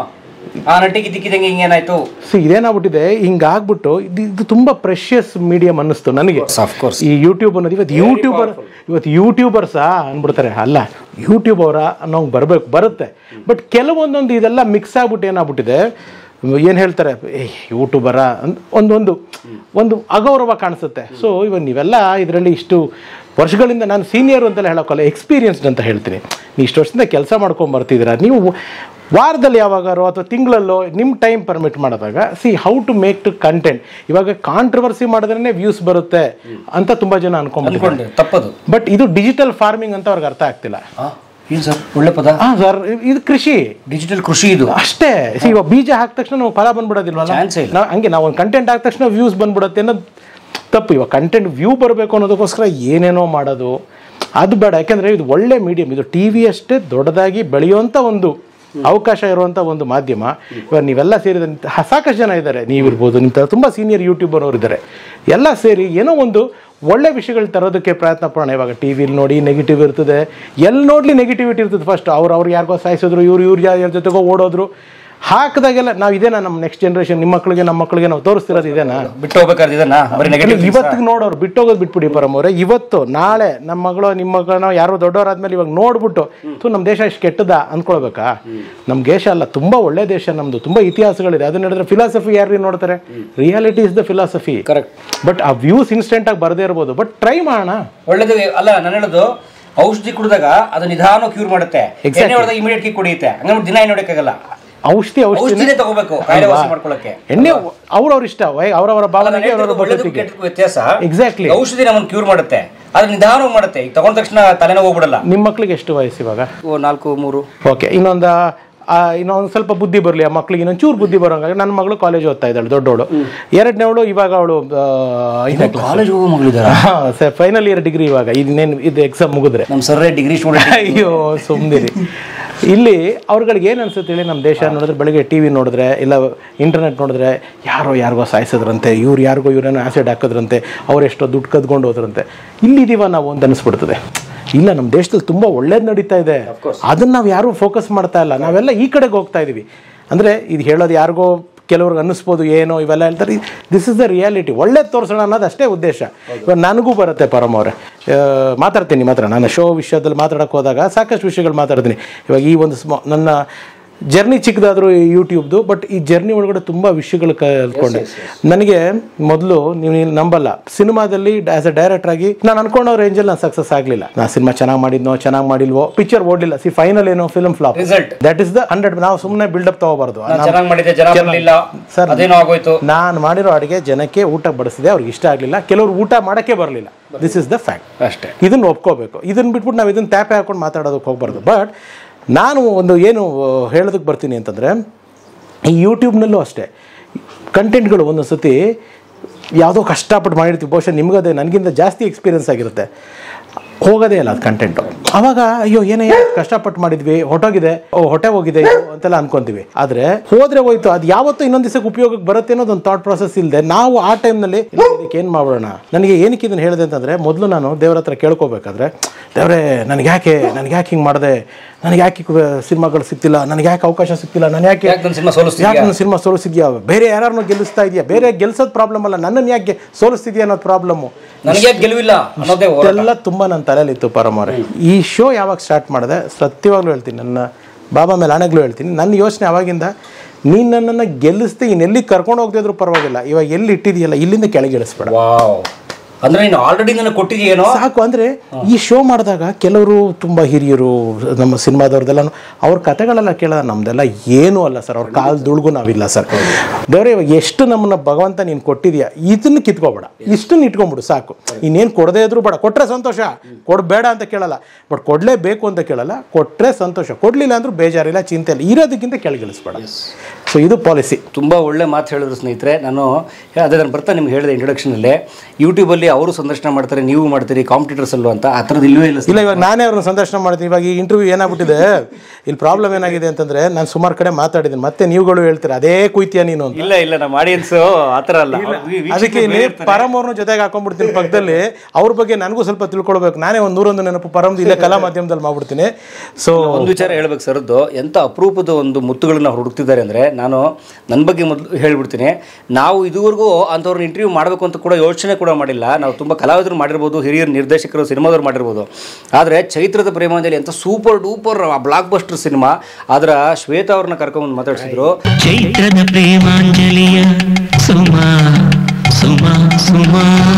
ಆ ನಟಿಗೆ ದಿಕ್ಕಿದಂಗೆ ಹಿಂಗೇನಾಯ್ತು ಸಿ ಇದೇನಾಗ್ಬಿಟ್ಟಿದೆ ಹಿಂಗಾಗ್ಬಿಟ್ಟು ಇದು ಇದು ತುಂಬ ಪ್ರೆಷಿಯಸ್ ಮೀಡಿಯಂ ಅನ್ನಿಸ್ತು ನನಗೆ ಆಫ್ ಕೋರ್ಸ್ ಈ ಯೂಟ್ಯೂಬ್ ಅನ್ನೋದು ಇವತ್ತು ಯೂಟ್ಯೂಬರ್ ಇವತ್ತು ಯೂಟ್ಯೂಬರ್ಸಾ ಅಂದ್ಬಿಡ್ತಾರೆ ಅಲ್ಲ ಯೂಟ್ಯೂಬ್ ಅವರ ಅನ್ನೋಂಗೆ ಬರಬೇಕು ಬರುತ್ತೆ ಬಟ್ ಕೆಲವೊಂದೊಂದು ಇದೆಲ್ಲ ಮಿಕ್ಸ್ ಆಗ್ಬಿಟ್ಟು ಏನಾಗ್ಬಿಟ್ಟಿದೆ ಏನು ಹೇಳ್ತಾರೆ ಏ ಯೂಟ್ಯೂಬರ ಅಂತ ಒಂದೊಂದು ಒಂದು ಅಗೌರವ ಕಾಣಿಸುತ್ತೆ ಸೊ ಇವಾಗ ನೀವೆಲ್ಲ ಇದರಲ್ಲಿ ಇಷ್ಟು ವರ್ಷಗಳಿಂದ ನಾನು ಸೀನಿಯರ್ ಅಂತೆಲ್ಲ ಹೇಳೋಕ್ಕಲ್ಲ ಎಕ್ಸ್ಪೀರಿಯನ್ಸ್ಡ್ ಅಂತ ಹೇಳ್ತೀನಿ ನೀವು ಇಷ್ಟು ವರ್ಷದಿಂದ ಕೆಲಸ ಮಾಡ್ಕೊಂಡು ಬರ್ತಿದ್ದೀರಾ ನೀವು ವಾರದಲ್ಲಿ ಯಾವಾಗಾರೋ ಅಥವಾ ತಿಂಗಳಲ್ಲೋ ನಿಮ್ಮ ಟೈಮ್ ಪರ್ಮಿಟ್ ಮಾಡಿದಾಗ see how to make to content ಇವಾಗ ಕಾಂಟ್ರವರ್ಸಿ ಮಾಡಿದ್ರೇ ವ್ಯೂಸ್ ಬರುತ್ತೆ ಅಂತ ತುಂಬ ಜನ ಅನ್ಕೊಂಡ್ಬಿಟ್ಟಿದ್ದಾರೆ ಅನ್ಕೊಂಡೆ ತಪ್ಪದು ಬಟ್ ಇದು ಡಿಜಿಟಲ್ ಫಾರ್ಮಿಂಗ್ ಅಂತ ಅವ್ರಿಗೆ ಅರ್ಥ ಆಗ್ತಿಲ್ಲ ಏನು ಸರ್ ಒಳ್ಳೆ ಪದ ಹಾಂ ಸರ್ ಇದು ಕೃಷಿ ಡಿಜಿಟಲ್ ಕೃಷಿ ಇದು ಅಷ್ಟೇ See, ಇವಾಗ ಬೀಜ ಹಾಕಿದ ತಕ್ಷಣ ನಾವು ಫಲ ಬಂದ್ಬಿಡೋದಿಲ್ವಲ್ಲ Chance ಇಲ್ಲ. ನಾವು ಹಂಗೆ ನಾವು ಒಂದು ಕಂಟೆಂಟ್ ಹಾಕಿದ ತಕ್ಷಣ ವ್ಯೂಸ್ ಬಂದ್ಬಿಡುತ್ತೆ ಅನ್ನೋದು ತಪ್ಪು ಇವಾಗ ಕಂಟೆಂಟ್ ವ್ಯೂ ಬರಬೇಕು ಅನ್ನೋದಕ್ಕೋಸ್ಕರ ಏನೇನೋ ಮಾಡೋದು ಅದು ಬೇಡ ಯಾಕೆಂದರೆ ಇದು ಒಳ್ಳೆ ಮೀಡಿಯಂ ಇದು ಟಿ ವಿ ಅಷ್ಟೇ ದೊಡ್ಡದಾಗಿ ಬೆಳೆಯುವಂಥ ಒಂದು ಅವಕಾಶ ಇರುವಂಥ ಒಂದು ಮಾಧ್ಯಮ ಇವಾಗ ನೀವೆಲ್ಲ ಸೇರಿದಂತೆ ಹ- ಸಾಕಷ್ಟು ಜನ ಇದ್ದಾರೆ ನೀವಿರ್ಬೋದು ನಿಮ್ಮ ಥರ ತುಂಬ ಸೀನಿಯರ್ ಯೂಟ್ಯೂಬರ್ ಅವರು ಇದ್ದಾರೆ ಎಲ್ಲ ಸೇರಿ ಏನೋ ಒಂದು ಒಳ್ಳೆ ವಿಷಯಗಳು ತರೋದಕ್ಕೆ ಪ್ರಯತ್ನ ಪಡೋಣ ಇವಾಗ ಟಿ ವಿಲಿ ನೋಡಿ ನೆಗೆಟಿವ್ ಇರ್ತದೆ ಎಲ್ಲಿ ನೋಡಲಿ ನೆಗೆಟಿವಿಟಿ ಇರ್ತದೆ ಫಸ್ಟ್ ಅವ್ರು ಅವ್ರು ಯಾರಿಗೋ ಸಾಯಿಸಿದ್ರು ಇವ್ರು ಇವ್ರು ಯಾರ ಜೊತೆಗೋ ಓಡೋದ್ರು ಹಾಕಿದಾಗೆಲ್ಲ ನಾವು ಇದೇನಾ ನಮ್ಮ ನೆಕ್ಸ್ಟ್ ಜನ್ರೇಷನ್ ನಿಮ್ಮ ಮಕ್ಕಳಿಗೆ ನಮ್ಮ ಮಕ್ಕಳಿಗೆ ನಾವು ತೋರಿಸ್ತಿರೋದು ಇದೇನಾ ಬಿಟ್ಟು ಹೋಗ್ಬೇಕಾದ್ರೆ ಇದನ್ನ ಬರೀ ನೆಗೆಟಿವ್ ಇವತ್ತಿಗೆ ನೋಡೋರು ಬಿಟ್ಟೋಗೋದು ಬಿಟ್ಬಿಡಿ ಪರಮವ್ರೆ ಇವತ್ತು ನಾಳೆ ನಮ್ಮ ಮಗಳು ನಿಮ್ಮ ಮಗಳನ್ನ ಯಾರೋ ದೊಡ್ಡವರಾದ್ಮೇಲೆ ಇವಾಗ ನೋಡ್ಬಿಟ್ಟು ತು ನಮ್ಮ ದೇಶ ಇಷ್ಟು ಕೆಟ್ಟದ ಅನ್ಕೊಳ್ಬೇಕಾ ನಮ್ಮ ದೇಶ ಅಲ್ಲ ತುಂಬಾ ಒಳ್ಳೆ ದೇಶ ನಮ್ದು ತುಂಬಾ ಇತಿಹಾಸಗಳಿದೆ ಅದನ್ನ ಹೇಳಿದ್ರೆ ಫಿಲಾಸಫಿ ಯಾರು ನೋಡ್ತಾರೆ reality is the philosophy Correct. But ಆ ವ್ಯೂಸ್ ಇನ್ಸ್ಟೆಂಟ್ ಆಗಿ ಬರದೇ ಇರ್ಬೋದು ಬಟ್ ಟ್ರೈ ಮಾಡೋಣ ಒಳ್ಳೇದು ಅಲ್ಲ ನಾನು ಹೇಳೋದು ಔಷಧಿ ಕುಡಿದಾಗ ಅದು ನಿಧಾನ ಕ್ಯೂರ್ ಮಾಡುತ್ತೆ Exactly. ಎಣ್ಣೆ ಹೊಡೆದಾಗ ಇಮಿಡಿಯೇಟ್ ಕಿ ಕುಡಿಯುತ್ತೆ ಹಂಗಂದ್ರೆ ದಿನ ಎಣ್ಣೆ ಹೊಡೆಯಕ್ಕಾಗಲ್ಲ ಔಷಧಿ ಔಷಧಿ ಔಷಧಿನೇ ತಗೋಬೇಕು ಕಾಯಿಲೆ ವಾಸಿ ಮಾಡ್ಕೊಳ್ಳೋಕೆ ಎಣ್ಣೆ ಅವ್ರವ್ರ ಇಷ್ಟ ವೈ- ಅವ್ರವರ ಅಲ್ಲ, ಭಾವನೆಗೆ ನಾನು ಅವರವರ ಹೇಳ್ತಿರೋದು ಒಳ್ಳೇದು ಪದ್ಧತಿಗೆ ಕೆಟ್ಟದ್ದು ವ್ಯತ್ಯಾಸ Exactly. ಔಷಧಿ ನಮ್ಮನ್ನು ಕ್ಯೂರ್ ಮಾಡುತ್ತೆ ಆದ್ರೆ ನಿಧಾನವಾಗಿ ಮಾಡುತ್ತೆ ಈಗ ತಗೊಂಡ ತಕ್ಷಣ ತಲೆನೋ ಹೋಗ್ಬಿಡಲ್ಲ ನಿಮ್ಮ ಮಕ್ಳಿಗೆ ಎಷ್ಟು ವಯಸ್ಸು ಇವಾಗ ಓ, ನಾಲ್ಕು ಮೂರು ಓಕೆ ಇನ್ನೊಂದು ಆ, ಇನ್ನೊಂದು ಸ್ವಲ್ಪ ಬುದ್ಧಿ ಬರಲಿ ಆ ಮಕ್ಳಿಗೆ ಇನ್ನೊಂದು ಚೂರು ಬುದ್ಧಿ ಬರೋಂಗಾಗಿ ನನ್ನ ಮಗಳು ಕಾಲೇಜ್ ಓದ್ತಾ ಇದ್ದಾಳೆ ದೊಡ್ಡವಳು ಎರಡನೇವಳು ಇವಾಗ ಅವಳು ಐದನೇ ಕ್ಲಾಸ್ ಕಾಲೇಜ್ ಹೋಗೋ ಮಗಳಿದಾರ ಸರ್ ಫೈನಲ್ ಇಯರ್ ಡಿಗ್ರಿ ಇವಾಗ ಇನ್ನೇನು ಇದು ಎಕ್ಸಾಮ್ ಮುಗಿದ್ರೆ ನಮ್ಮ ಸರ್ರೇ ಡಿಗ್ರಿ ಸ್ಟೂಡೆಂಟ್ ಅಯ್ಯೋ ಸುಮ್ಮನಿರಿ ಇಲ್ಲಿ ಅವ್ರುಗಳಿಗೆ ಏನು ಅನ್ಸುತ್ತೆ ಹೇಳಿ ನಮ್ಮ ದೇಶ ನೋಡಿದ್ರೆ ಬೆಳಗ್ಗೆ ಟಿ ವಿ ನೋಡಿದ್ರೆ ಇಲ್ಲ ಇಂಟರ್ನೆಟ್ ನೋಡಿದ್ರೆ ಯಾರೋ ಯಾರಿಗೋ ಸಾಯಿಸಿದ್ರಂತೆ ಇವ್ರು ಯಾರಿಗೋ ಇವ್ರೇನೋ ಆ್ಯಸಿಡ್ ಹಾಕಿದ್ರಂತೆ ಅವರೆಷ್ಟೋ ದುಡ್ಡು ಕದ್ಕೊಂಡು ಹೋದ್ರಂತೆ ಇಲ್ಲಿದ್ದೀವ ನಾವು ಅಂತ ಅನಿಸ್ಬಿಡ್ತದೆ ಇಲ್ಲ ನಮ್ಮ ದೇಶದಲ್ಲಿ ತುಂಬ ಒಳ್ಳೇದು ನಡೀತಾ ಇದೆ ಅದನ್ನ ನಾವು ಯಾರೂ ಫೋಕಸ್ ಮಾಡ್ತಾ ಇಲ್ಲ ನಾವೆಲ್ಲ ಈ ಕಡೆಗೆ ಹೋಗ್ತಾ ಇದೀವಿ ಅಂದರೆ ಇದು ಹೇಳೋದು ಯಾರಿಗೋ ಕೆಲವ್ರಿಗೆ ಅನ್ನಿಸ್ಬೋದು ಏನೋ ಇವೆಲ್ಲ ಹೇಳ್ತಾರೆ ದಿಸ್ ಇಸ್ ದ ರಿಯಾಲಿಟಿ ಒಳ್ಳೇದು ತೋರಿಸೋಣ ಅನ್ನೋದು ಅಷ್ಟೇ ಉದ್ದೇಶ ಇವಾಗ ನನಗೂ ಬರುತ್ತೆ ಪರಮ್ ಅವರೇ ಮಾತಾಡ್ತೀನಿ ಮಾತ್ರ ನಾನು ಶೋ ವಿಷಯದಲ್ಲಿ ಮಾತಾಡೋಕೆ ಹೋದಾಗ ಸಾಕಷ್ಟು ವಿಷಯಗಳು ಮಾತಾಡ್ತೀನಿ ಇವಾಗ ಈ ಒಂದು ಸ್ಮಾ ನನ್ನ ಜರ್ನಿ ಚಿಕ್ಕದಾದರೂ ಯೂಟ್ಯೂಬ್ದು ಬಟ್ ಈ ಜರ್ನಿ ಒಳಗಡೆ ತುಂಬ ವಿಷಯಗಳು ಕಲ್ತ್ಕೊಂಡೆ ನನಗೆ ಮೊದಲು ನೀವು ನೀವು ನಂಬಲ್ಲ ಸಿನಿಮಾದಲ್ಲಿ ಆಸ್ ಅ ಡೈರೆಕ್ಟರ್ ಆಗಿ ನಾನು ಅನ್ಕೊಂಡೋ ರೇಂಜಲ್ಲಿ ನಾನು ಸಕ್ಸಸ್ ಆಗಲಿಲ್ಲ ನಾನು ಸಿನಿಮಾ ಚೆನ್ನಾಗಿ ಮಾಡಿದ್ನೋ ಚೆನ್ನಾಗಿ ಮಾಡಿಲ್ವೋ ಪಿಕ್ಚರ್ ಓಡಲಿಲ್ಲ ಸಿ ಫೈನಲ್ ಏನೋ film flop result that is the hundred ನಾವು ಸುಮ್ಮನೆ ಬಿಲ್ಡಪ್ ತಗೋಬಾರ್ದು ಚೆನ್ನಾಗಿ ಮಾಡಿದ್ದೆ ಜನ ಬರ್ಲಿಲ್ಲ ಸರ್ ಅದೇನೋ ಆಗೋಯ್ತು ನಾನು ಮಾಡಿರೋ ಅಡುಗೆ ಜನಕ್ಕೆ ಊಟ ಬಡಿಸಿದೆ ಅವ್ರಿಗೆ ಇಷ್ಟ ಆಗಲಿಲ್ಲ ಕೆಲವರು ಊಟ ಮಾಡೋಕ್ಕೆ ಬರಲಿಲ್ಲ ದಿಸ್ ಇಸ್ ದ ಫ್ಯಾಕ್ಟ್ ಅಷ್ಟೇ ಇದನ್ನ ಒಪ್ಕೋಬೇಕು ಇದನ್ನ ಬಿಟ್ಬಿಟ್ಟು ನಾವು ಇದನ್ನ ಟ್ಯಾಪೆ ಹಾಕೊಂಡು ಮಾತಾಡೋದಕ್ಕೆ ಹೋಗ್ಬಾರ್ದು ಬಟ್ ನಾನು ಒಂದು ಏನು ಹೇಳೋದಕ್ಕೆ ಬರ್ತೀನಿ ಅಂತಂದರೆ ಈ ಯೂಟ್ಯೂಬ್ನಲ್ಲೂ ಅಷ್ಟೇ ಕಂಟೆಂಟ್ಗಳು ಒಂದೊಂದು ಸತಿ ಯಾವುದೋ ಕಷ್ಟಪಟ್ಟು ಮಾಡಿರ್ತೀವಿ ಬಹುಶಃ ನಿಮಗದೇ ನನಗಿಂತ ಜಾಸ್ತಿ ಎಕ್ಸ್ಪೀರಿಯನ್ಸ್ ಆಗಿರುತ್ತೆ ಹೋಗೋದೇ ಇಲ್ಲ ಅದು ಕಂಟೆಂಟು ಅವಾಗ ಅಯ್ಯೋ ಏನೇ ಕಷ್ಟಪಟ್ಟು ಮಾಡಿದ್ವಿ ಹೊಟ್ಟೋಗಿದೆ ಓ ಹೊಟ್ಟೆ ಹೋಗಿದೆ ಇದು ಅಂತೆಲ್ಲ ಅನ್ಕೊಂತೀವಿ ಆದರೆ ಹೋದ್ರೆ ಹೋಯ್ತು ಅದು ಯಾವತ್ತೂ ಇನ್ನೊಂದು ದಿವಸಕ್ಕೆ ಉಪಯೋಗಕ್ಕೆ ಬರುತ್ತೆ ಅನ್ನೋದು ಒಂದು ಥಾಟ್ ಪ್ರಾಸೆಸ್ ಇಲ್ಲದೆ ನಾವು ಆ ಟೈಮ್ನಲ್ಲಿ ಇದಕ್ಕೆ ಏನು ಮಾಡೋಣ ನನಗೆ ಏನಕ್ಕೆ ಇದನ್ನು ಹೇಳಿದೆ ಅಂತಂದರೆ ಮೊದಲು ನಾನು ದೇವ್ರ ಹತ್ರ ಕೇಳ್ಕೊಬೇಕಾದ್ರೆ ದೇವರೇ ನನಗೆ ಯಾಕೆ ನನಗೆ ಯಾಕೆ ಹಿಂಗೆ ಮಾಡಿದೆ ನನಗೆ ಯಾಕೆ ಸಿನಿಮಾಗಳು ಸಿಗ್ತಿಲ್ಲ ನನಗೆ ಯಾಕೆ ಅವಕಾಶ ಸಿಗ್ತಿಲ್ಲ ನಾನು ಯಾಕೆ ಯಾಕೆ ನನ್ನ ಸಿನಿಮಾ ಸೋಲಿಸ್ತಿದ್ಯಾ? ಯಾಕೆ ನನ್ನ ಸಿನಿಮಾ ಸೋಲಿಸಿದ್ಯಾ ಬೇರೆ ಯಾರನ್ನು ಗೆಲ್ಲಿಸ್ತಾ ಇದೆಯಾ ಬೇರೆ ಗೆಲ್ಸೋದು ಪ್ರಾಬ್ಲಮ್ ಅಲ್ಲ ನನ್ನನ್ನು ಯಾಕೆ ಸೋಲಿಸ್ತಿದ್ಯಾ ಅನ್ನೋದು ಪ್ರಾಬ್ಲಮ್ಮು ನನಗೆ ಯಾಕೆ ಗೆಲುವಿಲ್ಲ ಅನ್ನೋದೇ ಹೋರಾಟ. ಎಲ್ಲ ತುಂಬ ನನ್ನ ತಲೆಯಲ್ಲಿತ್ತು ಪರಮಾರೆ ಈ ಶೋ ಯಾವಾಗ ಸ್ಟಾರ್ಟ್ ಮಾಡಿದೆ ಸತ್ಯವಾಗ್ಲೂ ಹೇಳ್ತೀನಿ ನನ್ನ ಬಾಬಾ ಮೇಲೆ ಆಣೆಗ್ಲೂ ಹೇಳ್ತೀನಿ ನನ್ನ ಯೋಚನೆ ಅವಾಗಿಂದ ನೀನು ನನ್ನನ್ನು ಗೆಲ್ಲಿಸ್ದೆ ಇನ್ನೆಲ್ಲಿ ಕರ್ಕೊಂಡು ಹೋಗ್ತಿದ್ರು ಪರವಾಗಿಲ್ಲ ಇವಾಗ ಎಲ್ಲಿ ಇಟ್ಟಿದೆಯಲ್ಲ ಇಲ್ಲಿಂದ ಕೆಳಗೆ ಇಳಿಸ್ಬೇಡ ವಾವ್ ಅಂದ್ರೆ ನೀನು ಆಲ್ರೆಡಿ ನನಗೆ ಕೊಟ್ಟಿದೆಯೇನೋ ಸಾಕು ಅಂದರೆ ಈ ಶೋ ಮಾಡಿದಾಗ ಕೆಲವರು ತುಂಬ ಹಿರಿಯರು ನಮ್ಮ ಸಿನಿಮಾದವ್ರದ್ದೆಲ್ಲ ಅವ್ರ ಕತೆಗಳೆಲ್ಲ ಕೇಳೋದ ನಮ್ದೆಲ್ಲ ಏನೂ ಅಲ್ಲ ಸರ್ ಅವ್ರ ಕಾಲ್ದುಳ್ಗೂ ನಾವಿಲ್ಲ ಸರ್ ದೇವ್ರೆ ಇವಾಗ ಎಷ್ಟು ನಮ್ಮನ್ನ ಭಗವಂತ ನೀನು ಕೊಟ್ಟಿದ್ಯಾ ಇದನ್ನು ಕಿತ್ಕೋಬೇಡ ಇಷ್ಟನ್ನು ಇಟ್ಕೊಂಬಿಡು ಸಾಕು ಇನ್ನೇನು ಕೊಡದೇ ಇದ್ರು ಬೇಡ ಕೊಟ್ಟರೆ ಸಂತೋಷ ಕೊಡಬೇಡ ಅಂತ ಕೇಳಲ್ಲ ಬಟ್ ಕೊಡಲೇಬೇಕು ಅಂತ ಕೇಳಲ್ಲ ಕೊಟ್ಟರೆ ಸಂತೋಷ ಕೊಡಲಿಲ್ಲ ಅಂದ್ರೂ ಬೇಜಾರಿಲ್ಲ ಚಿಂತೆ ಇಲ್ಲ ಇರೋದಕ್ಕಿಂತ ಕೆಳಗಿಳಿಸ್ಬೇಡ ಸೊ ಇದು ಪಾಲಿಸಿ ತುಂಬ ಒಳ್ಳೆ ಮಾತು ಹೇಳಿದ್ರು ಸ್ನೇಹಿತರೆ ನಾನು ಅದೇ ನಾನು ಬರ್ತಾ ನಿಮ್ಗೆ ಹೇಳಿದೆ ಇಂಟ್ರೊಡಕ್ಷನಲ್ಲಿ ಯೂಟ್ಯೂಬಲ್ಲಿ ಅವರು ಸಂದರ್ಶನ ಮಾಡ್ತಾರೆ ನೀವು ಮಾಡ್ತೀರಿ ಕಾಂಪಿಟೇಟರ್ಸ್ ಅಲ್ಲೂ ಅಂತ ಆ ಥರದ್ದು ಇಲ್ಲವೇ ಇಲ್ಲ ಇಲ್ಲ ಇವಾಗ ನಾನೇ ಅವ್ರನ್ನ ಸಂದರ್ಶನ ಮಾಡ್ತೀನಿ ಇವಾಗ ಈ ಇಂಟರ್ವ್ಯೂ ಏನಾಗ್ಬಿಟ್ಟಿದೆ ಇಲ್ಲಿ ಪ್ರಾಬ್ಲಮ್ ಏನಾಗಿದೆ ಅಂತಂದ್ರೆ ನಾನು ಸುಮಾರು ಕಡೆ ಮಾತಾಡಿದ್ದೀನಿ ಮತ್ತೆ ನೀವುಗಳು ಹೇಳ್ತೀರಾ ಅದೇ ಕುಯ್ತೀಯ ನೀನು ಅಂತ ಇಲ್ಲ ಇಲ್ಲ ನಮ್ಮ ಆಡಿಯನ್ಸು ಆ ಥರ ಅಲ್ಲ ಅವ್ರು ವೀ- ವೀಕ್ಷಕರು ಅದಕ್ಕೆ ಇಲ್ಲಿ ಬೇರೆ ಇರ್ತಾರೆ. ಪರಮ್ ಅವ್ರನ್ನ ಜೊತೆಗೆ ಹಾಕೊಂಡ್ಬಿಡ್ತೀನಿ ಪಕ್ಕದಲ್ಲಿ ಅವ್ರ ಬಗ್ಗೆ ನನಗೂ ಸ್ವಲ್ಪ ತಿಳ್ಕೊಳ್ಬೇಕು ನಾನೇ ಒಂದು ನೂರೊಂದು ನೆನಪು ಪರಮ್ದು ಇಲ್ಲೇ ಕಲಾ ಮಾಧ್ಯಮದಲ್ಲಿ ಮಾಡ್ಬಿಡ್ತೀನಿ ಸೊ ಒಂದು ವಿಚಾರ ಹೇಳ್ಬೇಕು ಸರ್ದು ಎಂಥ ಅಪರೂಪದ ಒಂದು ಮುತ್ತುಗಳನ್ನ ಅವ್ರು ಹುಡುಕ್ತಿದ್ದಾರೆ ಅಂದರೆ ನಾನು ನನ್ನ ಬಗ್ಗೆ ಮೊದಲು ಹೇಳ್ಬಿಡ್ತೀನಿ ನಾವು ಇದುವರೆಗೂ ಅಂಥವ್ರನ್ನ ಇಂಟರ್ವ್ಯೂ ಮಾಡಬೇಕು ಅಂತ ಕೂಡ ಯೋಚನೆ ಕೂಡ ಮಾಡಿಲ್ಲ ನಾವು ತುಂಬ ಕಲಾವಿದರು ಮಾಡಿರ್ಬೋದು ಹಿರಿಯರು ನಿರ್ದೇಶಕರು ಸಿನಿಮಾದವ್ರು ಮಾಡಿರ್ಬೋದು ಆದರೆ ಚೈತ್ರದ ಪ್ರೇಮಾಂಜಲಿ ಅಂತ super duper blockbuster cinema ಅದರ ಶ್ವೇತಾ ಅವ್ರನ್ನ ಕರ್ಕೊಂಬಂದು ಮಾತಾಡ್ಸಿದ್ರು ಚೈತ್ರದ ಪ್ರೇಮಾಂಜಲಿಯ ಸುಮ ಸುಮ ಸುಮ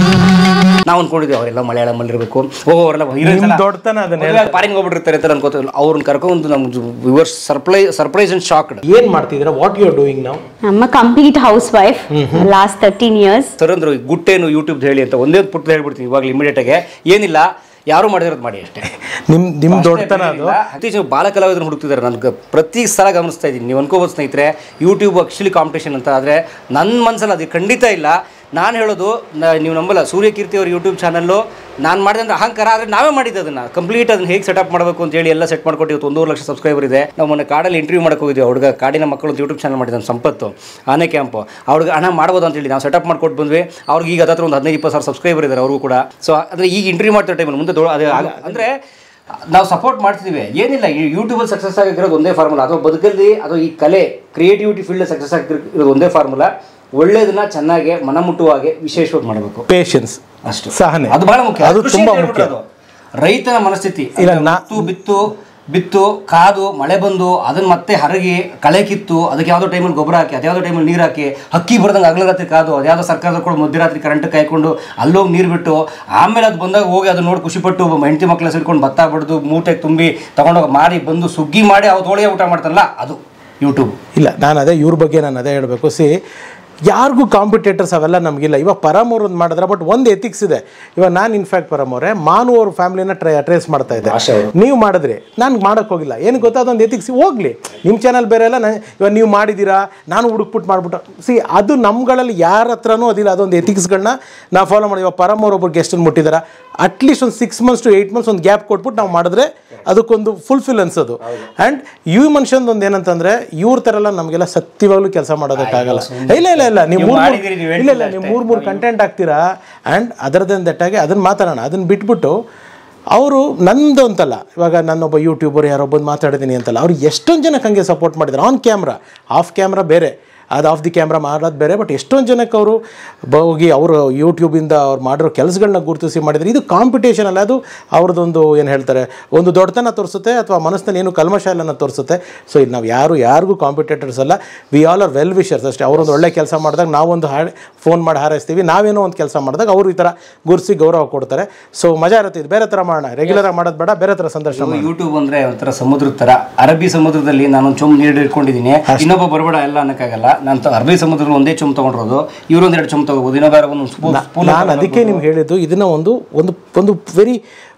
ನಾವು ಅನ್ಕೊಂಡಿದ್ವಿ ಅವರೆಲ್ಲ ಮಲಯಾಳಂ ಇರಬೇಕು ಓ ಅವರೆಲ್ಲ ನಿಮ್ ದೊಡ್ಡತನ ಅದನ್ನ ಪಾರಿಂಗ್ ಹೋಗ್ಬಿಟ್ಟಿರ್ತಾರೆ ಅಂತ ಅನ್ಕೋತೀವಿ ಅವ್ರನ್ನ ಕರ್ಕೊಂಡು ನಮ್ಗೆ viewers surprise surprise and shocked ಏನ್ ಮಾಡ್ತಿದ್ದೀರಾ ವಾಟ್ ಯು ಆರ್ ಡೂಯಿಂಗ್ ನಾವು I'm a complete housewife. Last 13 years. Sir ಅಂದ್ರು ಈ ಗುಟ್ಟೇನು ಯೂಟ್ಯೂಬ್ ಹೇಳಿ ಅಂತ ಒಂದೇ ಒಂದು ಪುಟ್ಟ ಹೇಳ್ಬಿಡ್ತೀನಿ ಇವಾಗ ಇಮಿಡಿಯೇಟ್ ಆಗಿ ಏನಿಲ್ಲ ಯಾರು ಮಾಡಿರೋದು ಮಾಡಿ ಅಷ್ಟೇ ನಿಮ್ ನಿಮ್ ದೊಡ್ಡತನ ಅದು ಇತ್ತೀಚೆಗೆ ಬಾಲ ಕಲಾವಿದರು ಹುಡುಕ್ತಿದ್ದಾರೆ ನನ್ಗೆ ಪ್ರತಿ ಸಲ ಗಮನಿಸ್ತಾ ಇದ್ದೀನಿ ನೀವು ಅನ್ಕೋಬೋದು ಸ್ನೇಹಿತರೆ ಯೂಟ್ಯೂಬ್ ಆಕ್ಚುಲಿ ಕಾಂಪಿಟೇಷನ್ ಅಂತ ಆದರೆ ನನ್ನ ಮನಸ್ಸಲ್ಲಿ ಅದು ಖಂಡಿತ ಇಲ್ಲ ನಾನು ಹೇಳೋದು ನ- ನೀವು ನಂಬಲ್ಲ ಸೂರ್ಯಕೀರ್ತಿ ಅವ್ರ ಯೂಟ್ಯೂಬ್ ಚಾನಲ್ಲು ನಾನು ಮಾಡಿದಂದ್ರೆ ಅಹಂಕಾರ ಆದರೆ ನಾವೇ ಮಾಡಿದ್ದು ಅದನ್ನು ಕಂಪ್ಲೀಟ್ ಅದನ್ನ ಹೇಗೆ ಸೆಟಪ್ ಮಾಡಬೇಕು ಅಂತ ಹೇಳಿ ಎಲ್ಲ ಸೆಟ್ ಮಾಡ್ಕೊಟ್ಟು ಇವತ್ತು ಒಂದೂವರೆ ಲಕ್ಷ ಸಬ್ಸ್ಕ್ರೈಬರ್ ಇದೆ ನಾವು ಮೊನ್ನೆ ಕಾಡಲ್ಲಿ ಇಂಟರ್ವ್ಯೂ ಮಾಡಕ್ಕೆ ಹೋಗಿದ್ವಿ ಹುಡುಗ ಕಾಡಿನ ಮಕ್ಕಳು ಅಂತ ಯೂಟ್ಯೂಬ್ ಚಾನಲ್ ಮಾಡಿದ್ದಾನೆ ಸಂಪತ್ತು ಆನೆ ಕ್ಯಾಂಪು ಅವ್ರಿಗೆ ಹಣ ಮಾಡ್ಬೋದು ಅಂತ ಹೇಳಿ ನಾವು ಸೆಟಪ್ ಮಾಡ್ಕೊಟ್ಟು ಬಂದ್ವಿ ಅವ್ರಿಗೆ ಈಗ ಅದತ್ರ ಒಂದು ಹದಿನೈದು ಇಪ್ಪತ್ತು ಸಾವಿರ ಸಬ್ಸ್ಕ್ರೈಬರ್ ಇದ್ದಾರೆ ಅವ್ರಿಗೂ ಕೂಡ ಸೊ ಅಂದರೆ ಈಗ ಇಂಟರ್ವ್ಯೂ ಮಾಡ್ತಿರೋ ಟೈಮಲ್ಲಿ ಮುಂದೆ ದೊ- ಅದೇ ಆಗ- ಅಂದರೆ ನಾವು ಸಪೋರ್ಟ್ ಮಾಡ್ತಿದ್ದೀವಿ ಏನಿಲ್ಲ ಈ ಯೂಟ್ಯೂಬಲ್ಲಿ ಸಕ್ಸಸ್ ಆಗಿರೋದು ಒಂದೇ ಫಾರ್ಮುಲಾ ಅಥವಾ ಬದುಕಲ್ಲಿ ಅಥವಾ ಈ ಕಲೆ ಕ್ರಿಯೇಟಿವಿಟಿ ಫೀಲ್ಡ್ ಸಕ್ಸಸ್ ಆಗಿರೋದು ಒಂದೇ ಫಾರ್ಮುಲಾ ಒಳ್ಳೇದನ್ನ ಚೆನ್ನಾಗಿ ಮನಮುಟ್ಟುವಾಗೆ ವಿಶೇಷವಾಗಿ ಮಾಡಬೇಕು ಪೇಷನ್ಸ್ ಅಷ್ಟು ಸಹನೆ ಅದು ಬಹಳ ಮುಖ್ಯ ಅದು ಕೃಷಿ ತುಂಬಾ ಅಂತ ಮುಖ್ಯ ಹೇಳ್ಬಿಡೋದು. ರೈತನ ಮನಸ್ಥಿತಿ ಇಲ್ಲ, ಅಂದ್ರೆ ನಾ- ಬಿತ್ತು ಬಿತ್ತು ಬಿತ್ತು ಕಾದು ಮಳೆ ಬಂದು ಅದನ್ನ ಮತ್ತೆ ಹರಗಿ ಕಳೆ ಕಿತ್ತು ಅದಕ್ಕೆ ಯಾವುದೋ ಟೈಮಲ್ಲಿ ಗೊಬ್ಬರ ಹಾಕಿ ಅದ್ಯಾವುದೋ ಟೈಮಲ್ಲಿ ನೀರು ಹಾಕಿ ಹಕ್ಕಿ ಬರ್ದಂಗೆ ಹಗಲ ರಾತ್ರಿ ಕಾದು ಅದ್ಯಾವುದೋ ಸರ್ಕಾರದ ಕೂಡ ಮಧ್ಯರಾತ್ರಿ ಕರೆಂಟ್ ಕಾಯ್ಕೊಂಡು ಅಲ್ಲೋಗಿ ನೀರು ಬಿಟ್ಟು ಆಮೇಲೆ ಅದು ಬಂದಾಗ ಹೋಗಿ ಅದನ್ನ ನೋಡಿ ಖುಷಿಪಟ್ಟು ಹೆಂಡತಿ ಮಕ್ಕಳ ಸೇರ್ಕೊಂಡು ಭತ್ತ ಬಡ್ದು ಮೂಟೆಗೆ ತುಂಬಿ ತಗೊಂಡೋಗಿ ಮಾರಿ ಬಂದು ಸುಗ್ಗಿ ಮಾಡಿ ಅವತ್ತು ಹೋಳಿಗೆ ಊಟ ಮಾಡ್ತಾನಲ್ಲ ಅದು ಯೂಟ್ಯೂಬ್ ಇಲ್ಲ ನಾನು ಅದೇ ಇವ್ರ ಬಗ್ಗೆ ನಾನು ಅದೇ ಹೇಳಬೇಕು ಸಿ ಯಾರಿಗೂ ಕಾಂಪಿಟೇಟರ್ಸ್ ಅವೆಲ್ಲ ನಮಗಿಲ್ಲ ಇವಾಗ ಪರಮ್ ಅವ್ರದ್ದು ಮಾಡಿದ್ರೆ ಬಟ್ ಒಂದು ಎಥಿಕ್ಸ್ ಇದೆ ಇವಾಗ ನಾನು ಇನ್ಫ್ಯಾಕ್ಟ್ ಪರಮ್ ಅವರೇ ಮಾನು ಅವ್ರ ಫ್ಯಾಮಿಲಿನ ಟ್ರೈ ಟ್ರೇಸ್ ಮಾಡ್ತಾ ಇದ್ದೆ ನೀವು ಮಾಡಿದ್ರಿ ನಾನು ಮಾಡೋಕ್ಕೆ ಹೋಗಿಲ್ಲ ಏನು ಗೊತ್ತಾ ಅದೊಂದು ಎಥಿಕ್ಸ್ ಹೋಗ್ಲಿ ನಿಮ್ಮ ಚಾನಲ್ ಬೇರೆ ಎಲ್ಲ ನಾನು ಇವಾಗ ನೀವು ಮಾಡಿದ್ದೀರಾ ನಾನು ಹುಡುಕ್ಬಿಟ್ಟು ಮಾಡ್ಬಿಟ್ಟು ಸಿ ಅದು ನಮ್ಗಳಲ್ಲಿ ಯಾರ ಹತ್ರನೂ ಅದಿಲ್ಲ ಅದೊಂದು ಎಥಿಕ್ಸ್ಗಳನ್ನ ನಾವು ಫಾಲೋ ಮಾಡಿ ಇವಾಗ ಪರಮ್ ಅವ್ರೊಬ್ರು ಗೆಸ್ಟನ್ನು ಮುಟ್ಟಿದ್ದಾರೆ ಅಟ್ಲೀಸ್ಟ್ ಒಂದು six months to eight months ಒಂದು ಗ್ಯಾಪ್ ಕೊಟ್ಬಿಟ್ಟು ನಾವು ಮಾಡಿದ್ರೆ ಅದಕ್ಕೊಂದು ಫುಲ್ಫಿಲ್ ಅನ್ಸೋದು ಆ್ಯಂಡ್ ಇವ್ ಮನುಷ್ಯಂದು ಒಂದು ಏನಂತಂದ್ರೆ ಇವ್ರ ಥರ ಎಲ್ಲ ನಮಗೆಲ್ಲ ಸತ್ಯವಾಗ್ಲೂ ಕೆಲಸ ಮಾಡೋದಕ್ಕಾಗಲ್ಲ ಇಲ್ಲ ಇಲ್ಲ ಇಲ್ಲ ನೀವು ಮೂರು ಮಾಡಿದ್ದೀರಿ, ನೀವು ಇಲ್ಲ ಇಲ್ಲ ನೀವು ಮೂರು ಮೂರು ಕಂಟೆಂಟ್ ಹಾಕ್ತೀರಾ ಆ್ಯಂಡ್ ಅದರದ್ದೇನು ದಟ್ಟಾಗಿ ಅದನ್ನು ಮಾತಾಡೋಣ ಅದನ್ನು ಬಿಟ್ಬಿಟ್ಟು ಅವರು ನಂದು ಅಂತಲ್ಲ ಇವಾಗ ನನ್ನೊಬ್ಬ ಯೂಟ್ಯೂಬರ್ ಯಾರೊಬ್ಬಂದು ಮಾತಾಡಿದ್ದೀನಿ ಅಂತಲ್ಲ ಅವ್ರು ಎಷ್ಟೊಂದು ಜನಕ್ಕೆ ಹಂಗೆ ಸಪೋರ್ಟ್ ಮಾಡಿದ್ದಾರೆ ಆನ್ ಕ್ಯಾಮ್ರಾ ಆಫ್ ಕ್ಯಾಮ್ರಾ ಬೇರೆ ಅದು ಆಫ್ ದಿ ಕ್ಯಾಮ್ರಾ ಮಾಡೋದು ಬೇರೆ ಬಟ್ ಎಷ್ಟೊಂದು ಜನಕ್ಕೆ ಅವರು ಹೋಗಿ ಅವರು ಯೂಟ್ಯೂಬಿಂದ ಅವ್ರು ಮಾಡಿರೋ ಕೆಲಸಗಳನ್ನ ಗುರುತಿಸಿ ಮಾಡಿದ್ದಾರೆ ಇದು ಕಾಂಪಿಟೇಷನ್ ಅಲ್ಲ ಅದು ಅವ್ರದ್ದೊಂದು ಏನು ಹೇಳ್ತಾರೆ ಒಂದು ದೊಡ್ಡತನ ತೋರಿಸುತ್ತೆ ಅಥವಾ ಮನಸ್ಸಿನಲ್ಲಿ ಏನು ಕಲ್ಮಶ ಇಲ್ಲನ ತೋರಿಸುತ್ತೆ ಸೊ ಇದು ನಾವು ಯಾರು ಯಾರಿಗೂ ಕಾಂಪಿಟೇಟರ್ಸ್ ಅಲ್ಲ we all are well wishers ಅಷ್ಟೇ ಅವರೊಂದು ಒಳ್ಳೆ ಕೆಲಸ ಮಾಡಿದಾಗ ನಾವೊಂದು ಹಾಡು ಫೋನ್ ಮಾಡಿ ಹಾರೈಸ್ತೀವಿ ನಾವೇನೋ ಒಂದು ಕೆಲಸ ಮಾಡಿದಾಗ ಅವರು ಈ ಥರ ಗುರುಸಿ ಗೌರವ ಕೊಡ್ತಾರೆ ಸೊ ಮಜಾ ಇರುತ್ತೆ ಇದು ಬೇರೆ ಥರ ಮಾಡೋಣ ರೆಗ್ಯುಲರ್ ಆಗಿ ಮಾಡೋದು ಬೇಡ ಬೇರೆ ಥರ ಸಂದರ್ಶನ ಮಾಡೋಣ ಯೂಟ್ಯೂಬ್ ಅಂದ್ರೆ ಒಂಥರ ಸಮುದ್ರದ ತರ ಅರಬ್ಬಿ ಸಮುದ್ರದಲ್ಲಿ ನಾನೊಂದು ಚೊಂಬು ನೀರು ಇಟ್ಕೊಂಡಿದ್ದೀನಿ ಇನ್ನೊಬ್ಬ ಬರಬೇಡ ಎಲ್ಲ ಅನ್ನಕ್ಕಾಗಲ್ಲ ನಾನು ತ- ಅರಬ್ಬಿ ಸಮುದ್ರದಲ್ಲಿ ಒಂದೇ ಚೊಂಬು ತಗೊಂಡಿರೋದು ಇವ್ರೊಂದ್ ಎರಡು ಚೊಂಬು ತಗೋಬಹುದು ಇನ್ನೊಬ್ಬ ಯಾರೋ ಒಂದು ಸ್ಪೂನ್ ಸ್ಪೂನ್ ನಾನು ಅದಕ್ಕೆ ನಿಮ್ಗೆ ಹೇಳಿದ್ದು ಇದನ್ನ ಒಂದು ಒಂದು ಒಂದು ವೆರಿ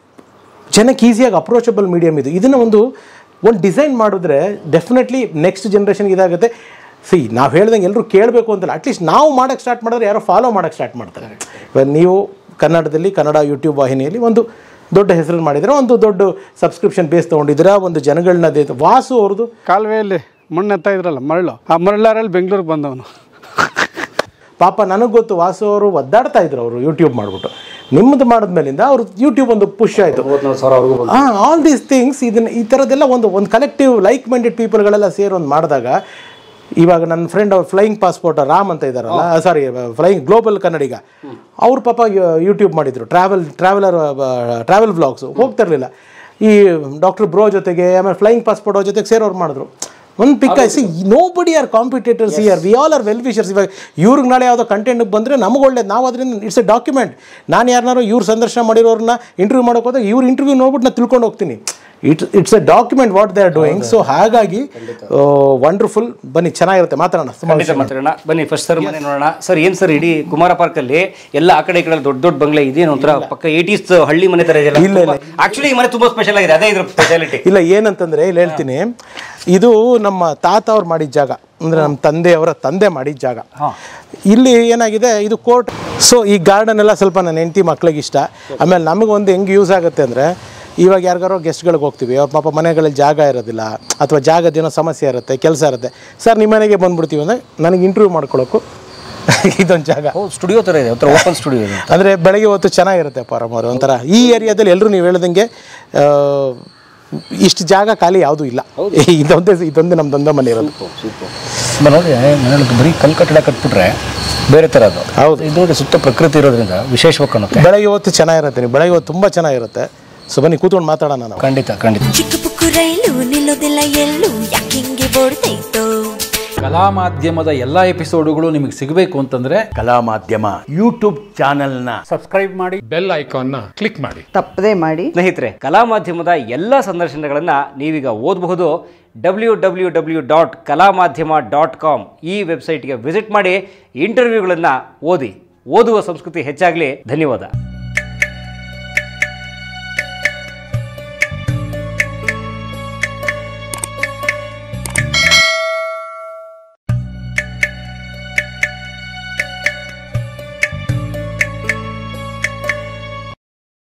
ಜನಕ್ಕೆ ಈಸಿಯಾಗಿ ಅಪ್ರೋಚಬಲ್ ಮೀಡಿಯಮ್ ಇದು ಇದನ್ನ ಒಂದು ಒಂದು ಡಿಸೈನ್ ಮಾಡಿದ್ರೆ ಡೆಫಿನೆಟ್ಲಿ ನೆಕ್ಸ್ಟ್ ಜನ್ರೇಷನ್ಗೆ ಇದಾಗುತ್ತೆ ಸಿ ನಾವು ಹೇಳ್ದಂಗೆ ಎಲ್ಲರೂ ಕೇಳಬೇಕು ಅಂತಲ್ಲ ಅಟ್ಲೀಸ್ಟ್ ನಾವು ಮಾಡೋಕ್ಕೆ ಸ್ಟಾರ್ಟ್ ಮಾಡಿದ್ರೆ ಯಾರೋ ಫಾಲೋ ಮಾಡೋಕ್ಕೆ ಸ್ಟಾರ್ಟ್ ಮಾಡ್ತಾರೆ ಇವಾಗ ನೀವು ಕನ್ನಡದಲ್ಲಿ ಕನ್ನಡ ಯೂಟ್ಯೂಬ್ ವಾಹಿನಿಯಲ್ಲಿ ಒಂದು ದೊಡ್ಡ ಹೆಸರು ಮಾಡಿದ್ರೆ ಒಂದು ದೊಡ್ಡ ಸಬ್ಸ್ಕ್ರಿಪ್ಷನ್ ಬೇಸ್ ತೊಗೊಂಡಿದ್ದೀರಾ ಒಂದು ಜನಗಳನ್ನ ದೇ- ವಾಸು ಅವ್ರದ್ದು ಕಾಲುವೆಯಲ್ಲಿ ಮಣ್ಣು ಎತ್ತಾ ಇದ್ರಲ್ಲ ಮರಳು ಆ ಮರಳಾರಲ್ಲಿ ಬೆಂಗಳೂರಿಗೆ ಬಂದವನು ಪಾಪ ನನಗೆ ಗೊತ್ತು ವಾಸು ಅವರು ಒದ್ದಾಡ್ತಾ ಇದ್ರು ಅವರು ಯೂಟ್ಯೂಬ್ ಮಾಡಿಬಿಟ್ಟು ನಿಮ್ಮದು ಮಾಡಿದ್ಮೇಲಿಂದ ಅವ್ರು ಯೂಟ್ಯೂಬ್ ಒಂದು ಪುಷ್ ಆಯಿತು ಸಾವಿರ ಅವ್ರಿಗೂ ಬಂತು. ಹಾಂ ಆಲ್ ದೀಸ್ ಥಿಂಗ್ಸ್ ಇದನ್ನ ಈ ಥರದ್ದೆಲ್ಲ ಒಂದು ಒಂದು ಕಲೆಕ್ಟಿವ್ ಲೈಕ್ ಮೈಂಡೆಡ್ ಪೀಪಲ್ಗಳೆಲ್ಲ ಸೇರಿ ಒಂದು ಮಾಡಿದಾಗ ಇವಾಗ ನನ್ನ ಫ್ರೆಂಡ್ ಅವ್ರು ಫ್ಲೈಯಿಂಗ್ ಪಾಸ್ಪೋರ್ಟ್ ರಾಮ್ ಅಂತ ಇದ್ದಾರಲ್ಲ ಸಾರಿ ಫ್ಲೈಯಿಂಗ್ ಗ್ಲೋಬಲ್ ಕನ್ನಡಿಗ ಅವ್ರ ಪಾಪ ಯೂಟ್ಯೂಬ್ ಮಾಡಿದ್ರು ಟ್ರಾವೆಲ್ ಟ್ರಾವೆಲರ್ ಟ್ರಾವೆಲ್ ವ್ಲಾಗ್ಸು ಹೋಗ್ತಿರ್ಲಿಲ್ಲ ಈ ಡಾಕ್ಟರ್ ಬ್ರೋ ಜೊತೆಗೆ ಆಮೇಲೆ ಫ್ಲೈಯಿಂಗ್ ಪಾಸ್ಪೋರ್ಟ್ ಅವ್ರ ಜೊತೆಗೆ ಸೇರೋರು ಮಾಡಿದ್ರು ಒಂದು pick see nobody are competitors year we all are well wishers ಇವಾಗ ಇವ್ರಿಗೆ ನಾಳೆ ಯಾವುದೋ ಕಂಟೆಂಟ್ ಬಂದರೆ ನಮಗೆ ಒಳ್ಳೇದು ನಾವು ಅದರಿಂದ ಇಟ್ಸ್ ಎ ಡಾಕ್ಯುಮೆಂಟ್ ನಾನು ಯಾರನ್ನಾರು ಇವ್ರು ಸಂದರ್ಶನ ಮಾಡಿರೋರನ್ನ ಇಂಟರ್ವ್ಯೂ ಮಾಡೋಕೆ ಹೋದಾಗ ಇವ್ರ ಇಂಟರ್ವ್ಯೂ ನೋಡ್ಬಿಟ್ಟು ನಾನು ತಿಳ್ಕೊಂಡು ಹೋಗ್ತೀನಿ it's it's a document what they are doing so ಹಾಗಾಗಿ ವಂಡರ್ಫುಲ್ ಬನ್ನಿ ಚೆನ್ನಾಗಿರುತ್ತೆ ಮಾತಾಡೋಣ ತುಂಬ ಖಂಡಿತ ಮಾತಾಡೋಣ ಬನ್ನಿ ಫಸ್ಟ್ ಸರ್ ಮನೆ ನೋಡೋಣ ಸರ್ ಏನ್ ಸರ್ ಇಡೀ ಕುಮಾರ ಪಾರ್ಕ್ ಅಲ್ಲಿ ಎಲ್ಲ ಆ ಕಡೆ ಈ ಕಡೆ ದೊಡ್ಡ ದೊಡ್ಡ ಬಂಗ್ಲೆ ಇದೇನು ಒಂಥರ ಪಕ್ಕ ಏಟೀಸ್ ಹಳ್ಳಿ ಮನೆ ತರ ಇಲ್ಲ, ಇದೆಯಲ್ಲ ಆಕ್ಚುಲಿ ಈ ಮನೆ ತುಂಬಾ ಸ್ಪೆಷಲ್ ಆಗಿದೆ ಅದೇ ಇದ್ರ ಸ್ಪೆಷಾಲಿಟಿ ಇಲ್ಲ ಏನಂತಂದ್ರೆ ಇಲ್ಲಿ ಹೇಳ್ತೀನಿ ಇದು ನಮ್ಮ ತಾತ ಅವ್ರು ಮಾಡಿದ ಜಾಗ ಅಂದ್ರೆ ನಮ್ಮ ತಂದೆಯವರ ತಂದೆ ಮಾಡಿದ ಜಾಗ ಇಲ್ಲಿ ಏನಾಗಿದೆ ಇದು ಕೋರ್ಟ್ ಸೊ ಈ ಗಾರ್ಡನ್ ಎಲ್ಲ ಸ್ವಲ್ಪ ನನ್ನ ಹೆಂಡತಿ ಮಕ್ಳಿಗೆ ಇಷ್ಟ ಆಮೇಲೆ ನಮಗೆ ಒಂದು ಹೆಂಗೆ ಯೂಸ್ ಆಗುತ್ತೆ ಅಂದರೆ ಇವಾಗ ಯಾರಿಗಾರೋ ಗೆಸ್ಟ್ಗಳಿಗೆ ಹೋಗ್ತೀವಿ ಅವ್ರ ಪಾಪ ಮನೆಗಳಲ್ಲಿ ಜಾಗ ಇರೋದಿಲ್ಲ ಅಥವಾ ಜಾಗದೇನೋ ಸಮಸ್ಯೆ ಇರುತ್ತೆ ಕೆಲಸ ಇರುತ್ತೆ ಸರ್ ನಿಮ್ಮ ಮನೆಗೆ ಬಂದ್ಬಿಡ್ತೀವಿ ಅಂದರೆ ನನಗೆ ಇಂಟರ್ವ್ಯೂ ಮಾಡ್ಕೊಳ್ಳೋಕ್ಕೂ ಇದೊಂದು ಜಾಗ ಸ್ಟುಡಿಯೋ ತರ ಇದೆ ಒಂಥರ ಓಪನ್ ಸ್ಟುಡಿಯೋ ಇದೆ ಅಂದರೆ ಬೆಳಗ್ಗೆ ಹೊತ್ತು ಚೆನ್ನಾಗಿರುತ್ತೆ ಪಾರಮ್ ಅವರು ಒಂಥರ ಈ ಏರಿಯಾದಲ್ಲಿ ಎಲ್ಲರೂ ನೀವು ಹೇಳ್ದಂಗೆ ಆ, ಇಷ್ಟು ಜಾಗ ಖಾಲಿ ಯಾವುದೂ ಇಲ್ಲ ಇದೊಂದೇ ಇದೊಂದೇ ನಮ್ದೊಂದೇ ಮನೆ ಇರೋದು ಬ- ನೋಡಿ ಮನೇಲಿ ಬರೀ ಕಲ್ ಕಟ್ಟಡ ಕಟ್ಬಿಟ್ರೆ ಬೇರೆ ತರ ಅದು ಹೌದು. ಇದು ನೋಡಿ ಸುತ್ತ ಪ್ರಕೃತಿ ಇರೋದ್ರಿಂದ ವಿಶೇಷವಾಗಿ ಕಾಣುತ್ತೆ ಬೆಳಗ್ಗೆ ಹೊತ್ತು ಚೆನ್ನಾಗಿರುತ್ತೆ ನೀವು ಬೆಳಗ್ಗೆ ಹೊತ್ತು ತುಂಬ ಚೆನ್ನಾಗಿರುತ್ತೆ ಸೊ ಬನ್ನಿ ಕೂತ್ಕೊಂಡು ಮಾತಾಡೋಣ ನಾವು ಖಂಡಿತ ಖಂಡಿತ ಚಿಕ್ಕ ಪುಕ್ಕು ರೈಲು ನಿಲ್ಲೋದಿಲ್ಲ ಎಲ್ಲೂ ಯಾಕಿಂಗೆ ಓಡ್ತೈತೋ ಕಲಾ ಮಾಧ್ಯಮದ ಎಲ್ಲ ಎಪಿಸೋಡುಗಳು ನಿಮಗೆ ಸಿಗಬೇಕು ಅಂತಂದ್ರೆ ಕಲಾ ಮಾಧ್ಯಮ ಯೂಟ್ಯೂಬ್ ಚಾನೆಲ್ನ ಬೆಲ್ ಐಕಾನ್ನ ಕ್ಲಿಕ್ ಮಾಡಿ ತಪ್ಪದೇ ಮಾಡಿ ಸ್ನೇಹಿತರೆ ಕಲಾ ಮಾಧ್ಯಮದ ಎಲ್ಲ ಸಂದರ್ಶನಗಳನ್ನು ನೀವೀಗ ಓದಬಹುದು ಡಬ್ಲ್ಯೂ ಡಬ್ಲ್ಯೂ ಡಬ್ಲ್ಯೂ ಡಾಟ್ ಕಲಾ ಮಾಧ್ಯಮ ಡಾಟ್ ಕಾಮ್ ಈ ವೆಬ್ಸೈಟ್ಗೆ ವಿಸಿಟ್ ಮಾಡಿ ಇಂಟರ್ವ್ಯೂಗಳನ್ನು ಓದಿ ಓದುವ ಸಂಸ್ಕೃತಿ ಹೆಚ್ಚಾಗಲಿ ಧನ್ಯವಾದ